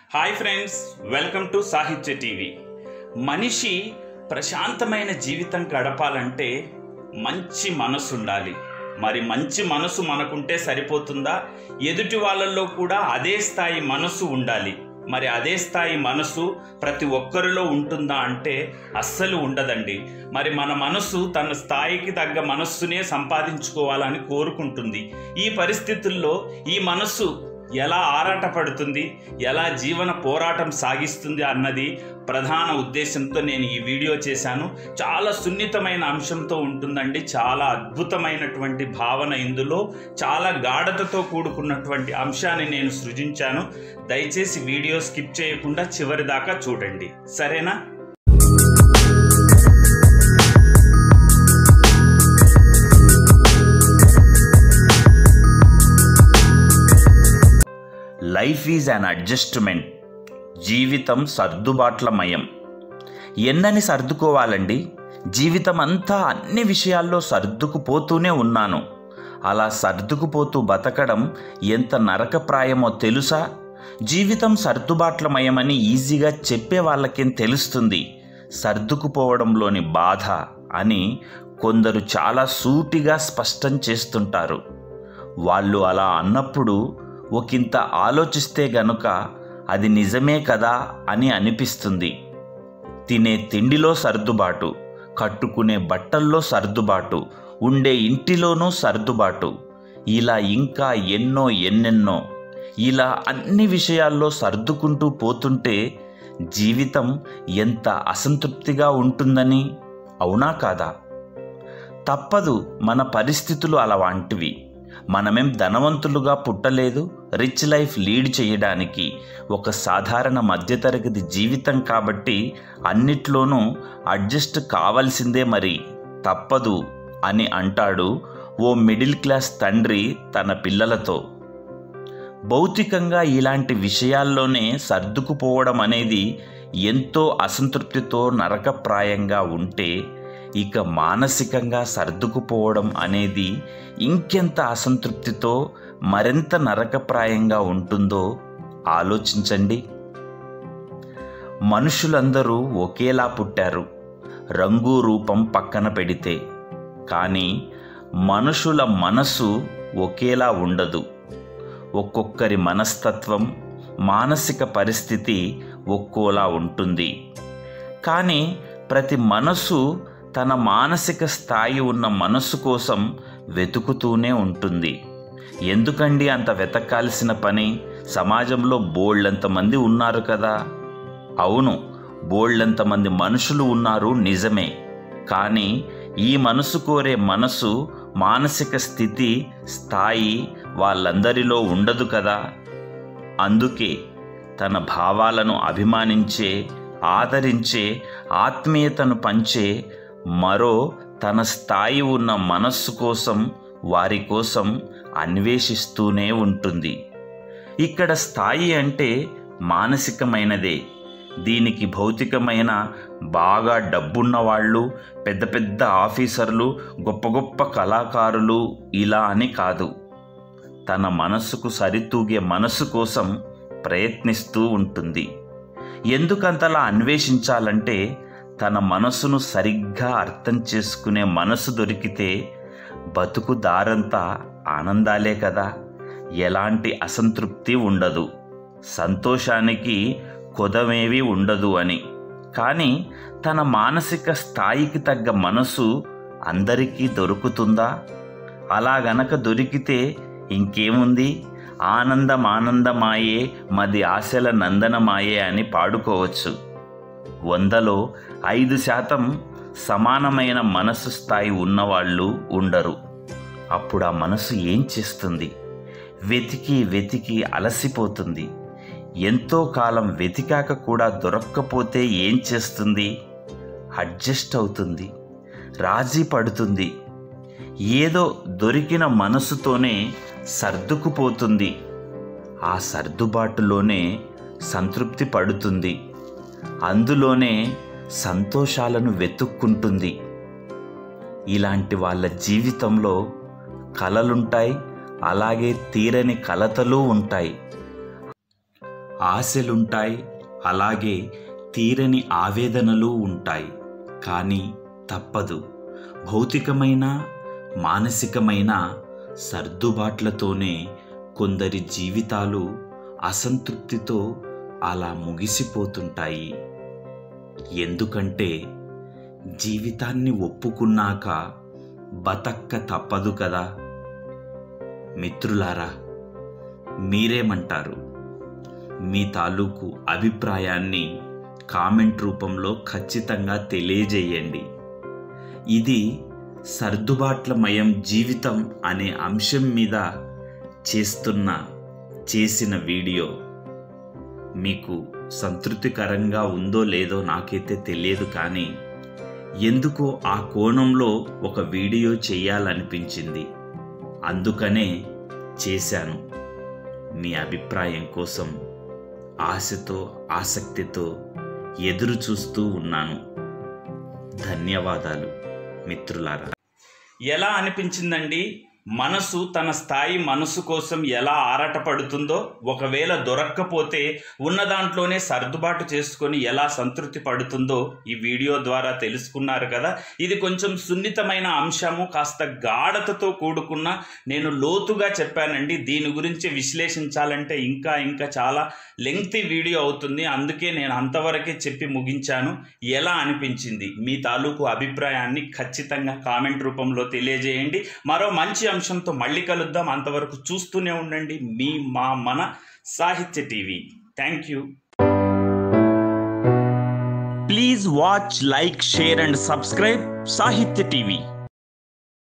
hi friends welcome to Sahitya TV మనిషి ప్రశాంతమైన జీవితం గడపాలంటే మంచి మనసు ఉండాలి మరి మంచి మనసు మనకుంటే సరిపోతుందా ఎదుటి వాళ్ళల్లో కూడా అదే స్థాయి మనసు ఉండాలి మరి అదే స్థాయి మనసు ప్రతి ఒక్కరిలో ఉంటుందా అంటే అస్సలు ఉండదండి మరి మన మనసు తన స్థాయికి తగ్గ మనస్సునే సంపాదించుకోవాలని కోరుకుంటుంది ఈ పరిస్థితుల్లో ఈ మనస్సు ఎలా ఆరాటపడుతుంది ఎలా జీవన పోరాటం సాగిస్తుంది అన్నది ప్రధాన ఉద్దేశంతో నేను ఈ వీడియో చేశాను చాలా సున్నితమైన అంశంతో ఉంటుందండి చాలా అద్భుతమైనటువంటి భావన ఇందులో చాలా గాఢతతో కూడుకున్నటువంటి అంశాన్ని నేను సృజించాను దయచేసి వీడియో స్కిప్ చేయకుండా చివరి దాకా చూడండి సరేనా లైఫ్ ఈజ్ అన్ అడ్జస్ట్మెంట్ జీవితం సర్దుబాట్లమయం ఎన్నని సర్దుకోవాలండి జీవితం అంతా అన్ని విషయాల్లో సర్దుకుపోతూనే ఉన్నాను అలా సర్దుకుపోతూ బతకడం ఎంత నరకప్రాయమో తెలుసా జీవితం సర్దుబాట్లమయమని ఈజీగా చెప్పే వాళ్ళకేం తెలుస్తుంది సర్దుకుపోవడంలోని బాధ అని కొందరు చాలా సూటిగా స్పష్టం చేస్తుంటారు వాళ్ళు అలా అన్నప్పుడు ఒకంత ఆలోచిస్తే గనుక అది నిజమే కదా అని అనిపిస్తుంది తినే తిండిలో సర్దుబాటు కట్టుకునే బట్టల్లో సర్దుబాటు ఉండే ఇంటిలోనూ సర్దుబాటు ఇలా ఇంకా ఎన్నో ఎన్నెన్నో ఇలా అన్ని విషయాల్లో సర్దుకుంటూ పోతుంటే జీవితం ఎంత అసంతృప్తిగా ఉంటుందని అవునా కాదా తప్పదు మన పరిస్థితులు అలాంటివి మనమేం ధనవంతులుగా పుట్టలేదు రిచ్ లైఫ్ లీడ్ చేయడానికి ఒక సాధారణ మధ్యతరగతి జీవితం కాబట్టి అన్నిట్లోనూ అడ్జస్ట్ కావాల్సిందే మరి తప్పదు అని అంటాడు ఓ మిడిల్ క్లాస్ తండ్రి తన పిల్లలతో భౌతికంగా ఇలాంటి విషయాల్లోనే సర్దుకుపోవడం అనేది ఎంతో అసంతృప్తితో నరకప్రాయంగా ఉంటే ఇక మానసికంగా సర్దుకుపోవడం అనేది ఇంకెంత అసంతృప్తితో మరింత నరకప్రాయంగా ఉంటుందో ఆలోచించండి మనుషులందరూ ఒకేలా పుట్టారు రంగు రూపం పక్కన పెడితే కానీ మనుషుల మనసు ఒకేలా ఉండదు ఒక్కొక్కరి మనస్తత్వం మానసిక పరిస్థితి ఒక్కోలా ఉంటుంది కానీ ప్రతి మనసు తన మానసిక స్థాయి ఉన్న మనస్సు కోసం వెతుకుతూనే ఉంటుంది ఎందుకండి అంత వెతకాల్సిన పని సమాజంలో బోళ్ళంత మంది ఉన్నారు కదా అవును బోళ్ళంత మంది మనుషులు ఉన్నారు నిజమే కానీ ఈ మనసు కోరే మనసు మానసిక స్థితి స్థాయి వాళ్ళందరిలో ఉండదు కదా అందుకే తన భావాలను అభిమానించే ఆదరించే ఆత్మీయతను పంచే మరో తన స్థాయి ఉన్న మనస్సు కోసం వారి కోసం అన్వేషిస్తూనే ఉంటుంది ఇక్కడ స్థాయి అంటే మానసికమైనదే దీనికి భౌతికమైన బాగా డబ్బున్న వాళ్ళు పెద్ద పెద్ద ఆఫీసర్లు గొప్ప గొప్ప కళాకారులు ఇలా అని కాదు తన మనస్సుకు సరితూగే మనసు కోసం ప్రయత్నిస్తూ ఉంటుంది ఎందుకంతలా అన్వేషించాలంటే తన మనసును సరిగ్గా అర్థం చేసుకునే మనసు దొరికితే బతుకు దారంతా ఆనందాలే కదా ఎలాంటి అసంతృప్తి ఉండదు సంతోషానికి కొదమేవి ఉండదు అని కానీ తన మానసిక స్థాయికి తగ్గ మనసు అందరికీ దొరుకుతుందా అలా గనక దొరికితే ఇంకేముంది ఆనందం ఆనందమాయే మది ఆశల నందనమాయే అని పాడుకోవచ్చు వందలో ఐదు శాతం సమానమైన మనసు స్థాయి ఉన్నవాళ్ళు ఉండరు అప్పుడు ఆ మనసు ఏం చేస్తుంది వెతికి వెతికి అలసిపోతుంది ఎంతో కాలం వెతికాక కూడా దొరక్కపోతే ఏం చేస్తుంది అడ్జస్ట్ అవుతుంది రాజీ పడుతుంది ఏదో దొరికిన మనసుతోనే సర్దుకుపోతుంది ఆ సర్దుబాటులోనే సంతృప్తి పడుతుంది అందులోనే సంతోషాలను వెతుక్కుంటుంది ఇలాంటి వాళ్ళ జీవితంలో కలలుంటాయి అలాగే తీరని కలతలు ఉంటాయి ఆశలుంటాయి అలాగే తీరని ఆవేదనలు ఉంటాయి కానీ తప్పదు భౌతికమైన మానసికమైన సర్దుబాట్లతోనే కొందరి జీవితాలు అసంతృప్తితో అలా ముగిసిపోతుంటాయి ఎందుకంటే జీవితాన్ని ఒప్పుకున్నాక బతక్క తప్పదు కదా మిత్రులారా మీరేమంటారు మీ తాలూకు అభిప్రాయాన్ని కామెంట్ రూపంలో ఖచ్చితంగా తెలియజేయండి ఇది సర్దుబాట్లమయం జీవితం అనే అంశం మీద చేస్తున్న చేసిన వీడియో మీకు సంతృప్తికరంగా ఉందో లేదో నాకైతే తెలియదు కానీ ఎందుకో ఆ కోణంలో ఒక వీడియో చేయాలనిపించింది అందుకనే చేశాను మీ అభిప్రాయం కోసం ఆశతో ఆసక్తితో ఎదురు చూస్తూ ఉన్నాను ధన్యవాదాలు మిత్రులారా ఎలా అనిపించిందండి మనసు తన స్థాయి మనసు కోసం ఎలా ఆరాటపడుతుందో ఒకవేళ దొరక్కపోతే ఉన్న దాంట్లోనే సర్దుబాటు చేసుకొని ఎలా సంతృప్తి పడుతుందో ఈ వీడియో ద్వారా తెలుసుకున్నారు కదా ఇది కొంచెం సున్నితమైన అంశము కాస్త గాఢతతో కూడుకున్న నేను లోతుగా చెప్పానండి దీని గురించి విశ్లేషించాలంటే ఇంకా ఇంకా చాలా లెంగ్తీ వీడియో అవుతుంది అందుకే నేను అంతవరకే చెప్పి ముగించాను ఎలా అనిపించింది మీ తాలూకు అభిప్రాయాన్ని ఖచ్చితంగా కామెంట్ రూపంలో తెలియజేయండి మరో మంచి అంశంతో మళ్ళీ కలుద్దాం అంతవరకు చూస్తూనే ఉండండి మీ మా మన Sahitya TV thank you please watch like share and subscribe Sahitya TV